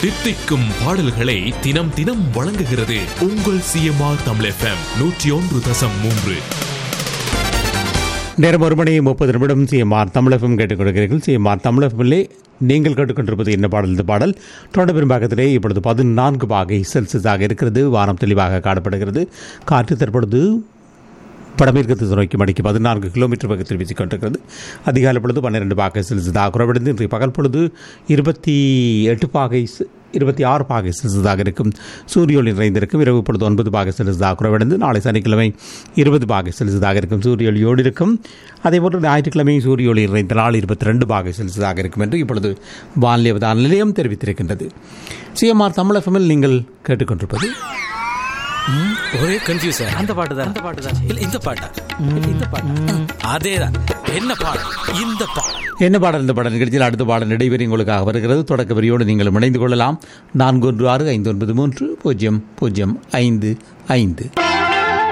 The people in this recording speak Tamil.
தித்திக்கும் பாடல்களை தினம் தினம் வழங்குகிறது உங்கள் சிஎம்ஆர் தமிழ் எஃப்எம் நூற்றி ஒன்று தசம் மூன்று நேரம் ஒரு மணி முப்பது நிமிடம் சிஎம்ஆர் தமிழகம் கேட்டுக் கொடுக்கிறீர்கள் சிஎம்ஆர் தமிழகமில்லே நீங்கள் கேட்டுக்கொண்டிருப்பது என்ன பாடல் இந்த பாடல் தொடர் பெரும்பாக்கத்திலே இப்பொழுது பதினான்கு பாகை செல்சியஸாக இருக்கிறது வானம் தெளிவாக காணப்படுகிறது காற்று தற்பொழுது வடமேற்கு திசை நோக்கி மணிக்கு பதினான்கு கிலோமீட்டர் வேகத்தில் வீசிக் கொண்டிருக்கிறது அதிகாலை பொழுது பன்னிரெண்டு பாகை செல்சியஸாக குறைவடைந்து இன்றைய பகல் பொழுது இருபத்தி எட்டு பாகை செ- இருபத்தி ஆறு பாகை செல்சியஸாக இருக்கும் சூரிய ஒளி நிறைந்திருக்கும் இரவு பொழுது ஒன்பது பாகை செல்சியஸாக குறைவடைந்து நாளை சனிக்கிழமை இருபது பாகை செல்சியஸாக இருக்கும் சூரிய ஒளியோடு இருக்கும் அதேபோன்று ஞாயிற்றுக்கிழமை சூரிய ஒளி நிறைந்த நாள் இருபத்தி ரெண்டு பாகை செல்சியஸாக இருக்கும் என்று இப்பொழுது வானிலை அவதான நிலையம் தெரிவித்திருக்கின்றது சிஎம்ஆர் தமிழகமில் நீங்கள் கேட்டுக்கொண்டிருப்பது ஒரே கன்ஃபியூசன் அந்த பாட்டு தான் அந்த பாட்டு தான் இல்ல இந்த பாட்டா இந்த பாட்டா அதேதான் என்ன பாடம் இந்த பாடம் என்ன பாடல் இந்த பாடல் நிகழ்ச்சியில் அடுத்த பாடல் நடைபெறி உங்களுக்காக வருகிறது தொடக்க வரியோடு நீங்கள் இணைந்து கொள்ளலாம் நான்கு ஒன்று ஆறு ஐந்து ஒன்பது மூன்று பூஜ்ஜியம் பூஜ்ஜியம் ஐந்து ஐந்து